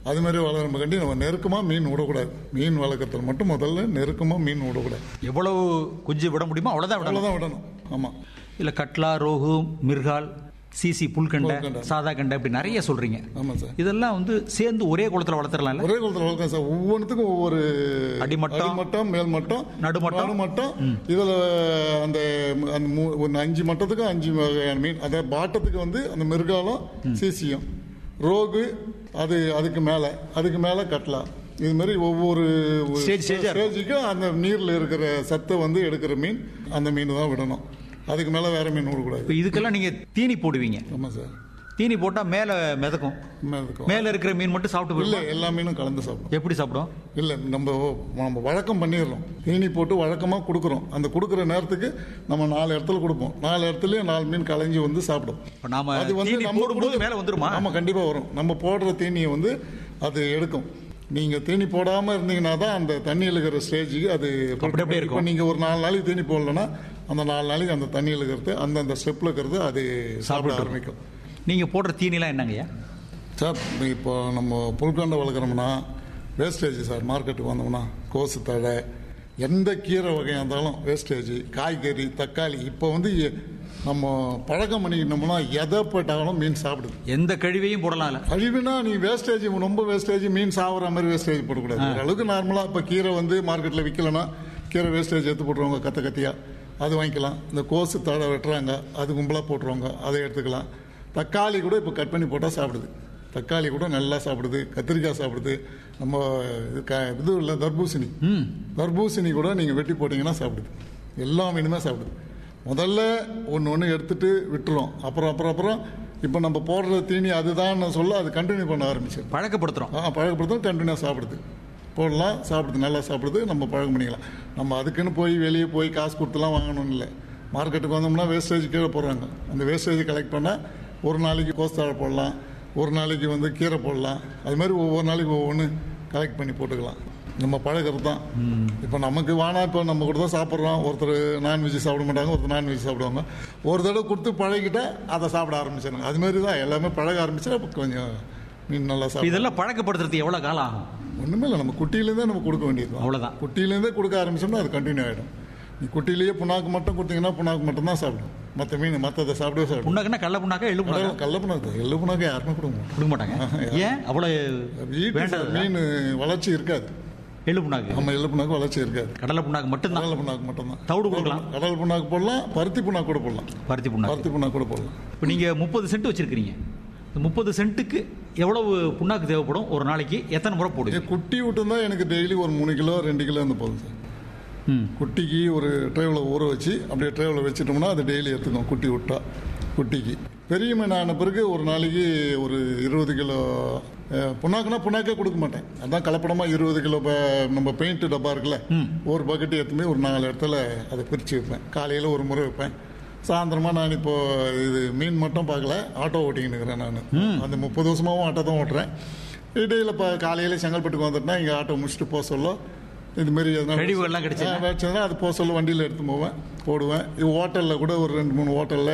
அது மாதிரி வளரும் கண்டி நம்ம நெருக்கமாக மீன் விடக்கூடாது மீன் வளர்க்குறதுல மட்டும் முதல்ல நெருக்கமாக மீன் விடக்கூடாது எவ்வளவு குஞ்சு விட முடியுமோ அவ்வளவுதான் விடணும் அவ்வளோதான் விடணும் ஆமாம் இல்ல கட்லா ரோகு மிர்கால் சிசி புல்கண்டை புல்கண்டை. சாதா கண்டை இப்படி நிறைய சொல்றீங்க ஆமாம் சார் இதெல்லாம் வந்து சேர்ந்து ஒரே குளத்துல வளர்த்துறலாம்ல ஒரே குளத்தில் வளர்க்கலாம் சார் ஒவ்வொன்றுத்துக்கும் ஒவ்வொரு அடிமட்டம், அடிமட்டம் மேல் மட்டம் நடுமட்டம். நடுமட்டம் இதில் அந்த அந்த மூ- ஒரு அஞ்சு மட்டத்துக்கு அஞ்சு வகையான மீன் அதாவது பாட்டத்துக்கு வந்து அந்த மிருகாலம் சிசியம் ரோகு அது அதுக்கு மேலே அதுக்கு மேலே கட்லா இது மாதிரி ஒவ்வொரு Stage, stage ஆ இருக்கும். ஸ்டேஜுக்கும் அந்த நீரில் இருக்கிற சத்தை வந்து எடுக்கிற மீன் அந்த மீன் தான் விடணும் அதுக்கு மேலே வேற மீன் விடக்கூடாது இப்ப இதுக்கெல்லாம் நீங்க தீனி போடுவீங்க ஆமாம் சார் தீனி போட்டா மேல மிதக்கும் மேல இருக்கும். மேல இருக்கிற மீன் மட்டும் சாப்பிட்டு இல்லை போயிடும் எல்லா மீனும் கலந்து சாப்பிடும் எப்படி சாப்பிடும் இல்லை நம்ம நம்ம வழக்கம் பண்ணிடுறோம் தீனி போட்டு வழக்கமாக கொடுக்குறோம் அந்த கொடுக்குற நேரத்துக்கு நம்ம நாலு இடத்துல கொடுப்போம் நாலு இடத்துலயும் நாலு மீன் கலைஞ்சி வந்து சாப்பிடும் இப்ப நாம அது வந்து தீனி நம்ம போடும்போது கொடு- மேல வந்துருமா ஆமா கண்டிப்பா வரும் நம்ம போடுற தீனியை வந்து அது எடுக்கும் நீங்க தீனி போடாம இருந்தீங்கன்னா தான் அந்த தண்ணி இழுக்கிற ஸ்டேஜுக்கு அது அப்படி அப்படியே இருக்கும். இப்போ நீங்க ஒரு நாலு நாளைக்கு தீனி போடலன்னா அந்த நாலு நாளைக்கு அந்த தண்ணி இழுக்கிறது அந்தந்த ஸ்டெப்ல இருக்கிறது அது சாப்பிட சாப்பிட்டு ஆரம்பிக்கும் நீங்க போடுற தீனிலாம் என்னங்கய்யா சார் இப்போ நம்ம புல்கண்டை வளர்க்குறோம்னா வேஸ்டேஜ் சார் மார்க்கெட்டுக்கு வந்தோம்னா கோசு தழை எந்த கீரை வகையாக இருந்தாலும் வேஸ்டேஜ் காய்கறி தக்காளி இப்போ வந்து எ- நம்ம பழக்கம் பண்ணிக்கிட்டோம்னா எதை போட்டாலும் மீன் சாப்பிடுது எந்த கழிவையும் போடலாம்ல கழிவுனா நீ வேஸ்டேஜ் ரொம்ப வேஸ்டேஜ் மீன் சாப்பிட்ற மாதிரி வேஸ்டேஜ் போடக்கூடாது ஓரளவுக்கு நார்மலாக இப்போ கீரை வந்து மார்க்கெட்டில் விற்கலன்னா கீரை வேஸ்டேஜ் எடுத்து போட்டுருவாங்க கத்த கத்தியா அது வாங்கிக்கலாம் இந்த கோசு தழை வெட்டுறாங்க அது கும்பலாக போட்டுருவாங்க அதை எடுத்துக்கலாம் தக்காளி கூட இப்போ கட் பண்ணி போட்டால் சாப்பிடுது தக்காளி கூட நல்லா சாப்பிடுது கத்திரிக்காய் சாப்பிடுது நம்ம இது க இது இல்லை தர்பூசணி ம் தர்பூசணி கூட நீங்கள் வெட்டி போட்டிங்கன்னா சாப்பிடுது எல்லா மீனுமே சாப்பிடுது முதல்ல ஒன்று ஒன்று எடுத்துட்டு விட்டுரும் அப்புறம் அப்புறம் அப்புறம் இப்போ நம்ம போடுற தீனி அதுதான் சொல்ல அது கண்டினியூ பண்ண ஆரம்பிச்சிடும் பழக்கப்படுத்துறோம் ஆ பழக்கப்படுத்தும் கண்டினியூ சாப்பிடுது போடலாம் சாப்பிடுது நல்லா சாப்பிடுது நம்ம பழக்கம் பண்ணிக்கலாம் நம்ம அதுக்குன்னு போய் வெளியே போய் காசு கொடுத்துலாம் வாங்கணும்னு இல்லை மார்க்கெட்டுக்கு வந்தோம்னா வேஸ்டேஜ் கீழே போடுறாங்க அந்த வேஸ்டேஜ் கலெக்ட் பண்ணால் ஒரு நாளைக்கு கோஸ்தாழை போடலாம் ஒரு நாளைக்கு வந்து கீரை போடலாம் அது மாதிரி ஒவ்வொரு நாளைக்கு ஒவ்வொன்று கலெக்ட் பண்ணி போட்டுக்கலாம் நம்ம பழகிறது தான் இப்போ நமக்கு வானா இப்போ நம்ம கூட தான் சாப்பிட்றோம் ஒருத்தர் நான்வெஜ் சாப்பிட மாட்டாங்க ஒருத்தர் நான்வெஜ் சாப்பிடுவாங்க ஒரு தடவை கொடுத்து பழகிட்டா அதை சாப்பிட ஆரம்பிச்சிடுங்க அது மாதிரி தான் எல்லாமே பழக ஆரம்பிச்சா அப்போ கொஞ்சம் மீன் நல்லா சாப்பிடும் இதெல்லாம் பழக்கப்படுத்துறது எவ்வளவு காலம் ஆகும் ஒண்ணுமே இல்லை நம்ம குட்டியிலேருந்தே நம்ம கொடுக்க வேண்டியது அவ்வளவுதான். குட்டியிலேருந்தே கொடுக்க ஆரம்பிச்சோம்னா அது கண்டினியூ ஆகிடும் நீ குட்டியிலேயே புண்ணாக்கு மட்டும் கொடுத்தீங்கன்னா புண்ணாக்கு மட்டும் தான் சாப்பிடும் மற்ற மீன் மற்றதை சாப்பிடவே சாப்பிடும் புண்ணாக்குன்னா கள்ள புண்ணாக்கா எள்ளு புண்ணாக்கா கல்ல புண்ணாக்கு எள்ளு புண்ணாக்கு யாருமே கொடுக்க மாட்டோம் கொடுக்க மாட்டாங்க ஏன் அவ்வளவு வீட்டு வேண்டாம் மீன் வளர்ச்சி இருக்காது எள்ளு புண்ணாக்கு நம்ம எள்ளு புண்ணாக்கு வளர்ச்சி இருக்காது கடலை புண்ணாக்கு மட்டும்தான் கடல் புண்ணாக்கு மட்டும்தான் தவிடு கொடுக்கலாம் கடல் புண்ணாக்கு போடலாம் பருத்தி புண்ணாக்கு கூட போடலாம் பருத்தி புண்ணாக்கு பருத்தி புண்ணாக்கு கூட போடலாம் இப்போ நீங்க முப்பது சென்ட் வச்சிருக்கிறீங்க இந்த முப்பது சென்ட்டுக்கு எவ்வளவு புண்ணாக்கு தேவைப்படும் ஒரு நாளைக்கு எத்தனை முறை போடுவீங்க இதே குட்டி விட்டுருந்தா எனக்கு டெய்லி ஒரு மூணு கிலோ ரெண்டு கிலோ இருந்து போதும் சார் ம் குட்டிக்கு ஒரு ட்ரேவில் ஊற வச்சு அப்படியே ட்ரேவில் வச்சிட்டோம்னா அது டெய்லி எடுத்துக்கும் குட்டி விட்டா குட்டிக்கு பெரிய மீன் ஆன பிறகு ஒரு நாளைக்கு ஒரு இருபது கிலோ அஹ், புண்ணாக்குனா புண்ணாக்கே கொடுக்க மாட்டேன் அதான் கலப்படமாக இருபது கிலோ ப- நம்ம பெயிண்ட் டப்பா இருக்குல்ல ஒரு பக்கெட் எடுத்துமே ஒரு நாலு இடத்துல அதை பிரித்து வைப்பேன் காலையில் ஒரு முறை வைப்பேன் சாயந்தரமா நான் இப்போ இது மீன் மட்டும் பார்க்கல ஆட்டோ ஓட்டிக்கின்னு இருக்கிறேன் நான் அந்த முப்பது வருஷமாவும் ஆட்டோ தான் ஓட்டுறேன் இடையில இப்போ காலையில் செங்கல்பட்டுக்கு வந்துட்டேன்னா இங்கே ஆட்டோ முடிச்சுட்டு போக சொல்ல இது மாதிரி எதனா கழிவுகள்லாம் கிடைச்சதுன்னா? ஆ, கிடைச்சதுன்னா அது போக சொல்ல வண்டியில் எடுத்து போவேன் போடுவேன் இது ஹோட்டலில் கூட ஒரு ரெண்டு மூணு ஹோட்டலில்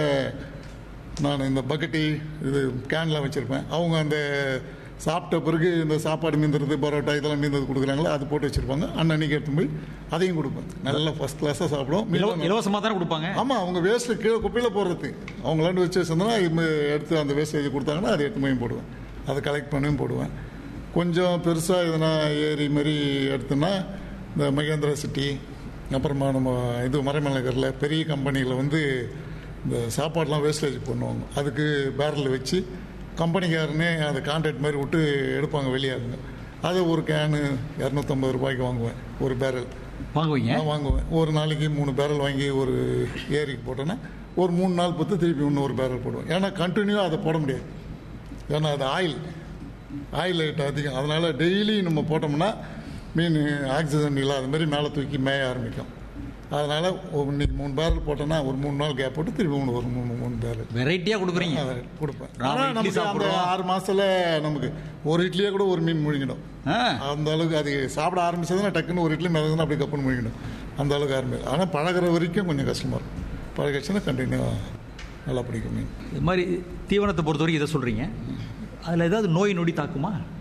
நான் இந்த பக்கெட்டி இது கேன்லாம் வச்சுருப்பேன் அவங்க அந்த சாப்பிட்ட பிறகு இந்த சாப்பாடு மீந்துறது பரோட்டா இதெல்லாம் மீந்தது கொடுக்குறாங்களோ அது போட்டு வச்சுருப்பாங்க அன்னன்னைக்கு எடுத்து போய் அதையும் கொடுப்பேன் நல்லா ஃபஸ்ட் கிளாஸாக சாப்பிடும் இலவ- இலவசமா தானே கொடுப்பாங்க ஆமாம் அவங்க வேஸ்ட்டு கீழே குப்பையில் போடுறது அவங்களாண்டு வச்சு வச்சிருந்தோன்னா இது மாதிரி எடுத்து அந்த வேஸ்டேஜ் கொடுத்தாங்கன்னா அதை எடுத்து போய் போடுவேன் அதை கலெக்ட் பண்ணியும் போடுவேன் கொஞ்சம் பெருசாக எதனா ஏரி மாதிரி எடுத்தோன்னா இந்த மகேந்திரா சிட்டி அப்புறமா நம்ம இது மறைமலைகரில் பெரிய கம்பெனியில் வந்து இந்த சாப்பாடுலாம் வேஸ்டேஜ் பண்ணுவாங்க அதுக்கு பேரல் வச்சு கம்பெனிக்காரனே அதை கான்ட்ராக்ட் மாதிரி விட்டு எடுப்பாங்க வெளியாருங்க அதை ஒரு கேனு இரநூத்தம்பது ரூபாய்க்கு வாங்குவேன் ஒரு பேரல் வாங்குவீங்க நான் வாங்குவேன் ஒரு நாளைக்கு மூணு பேரல் வாங்கி ஒரு ஏரிக்கு போட்டேன்னா ஒரு மூணு நாள் பத்து திருப்பி இன்னொரு பேரல் போடுவேன் ஏன்னா கண்டினியூவாக அதை போட முடியாது ஏன்னா அது ஆயில் ஆயில் ஐட்டம் அதிகம் அதனால் டெய்லி நம்ம போட்டோம்னா மீன் ஆக்சிஜன் இல்லாத மாதிரி மேலே தூக்கி மேய ஆரம்பிக்கும் அதனால் இன்னைக்கு மூணு பேரல் போட்டோன்னா ஒரு மூணு நாள் கேப் போட்டு திருப்பி மூணு ஒரு மூணு மூணு பேரல் வெரைட்டியா கொடுக்குறீங்க அதை கொடுப்பேன் நாம ஆனால் இட்லி நமக்கு அந்த சாப்பிடுறோம். ஆறு மாசத்துல நமக்கு ஒரு இட்லியே கூட ஒரு மீன் முழுங்கிடும் ஆ, அந்த அளவுக்கு அது சாப்பிட ஆரம்பிச்சதுன்னா டக்குன்னு ஒரு இட்லி மிதக்குதுன்னா அப்படி கப்புன்னு முழிக்கணும் அந்த அளவுக்கு ஆரம்பிக்கும் ஆனால் பழகுற வரைக்கும் கொஞ்சம் கஷ்டமாக இருக்கும் பழகிடுச்சுன்னா கண்டினியூ நல்லா பிடிக்கும் மீன் இது மாதிரி தீவனத்தை பொறுத்த வரைக்கும் இதை சொல்றீங்க அதுல ஏதாவது நோய் நொடி தாக்குமா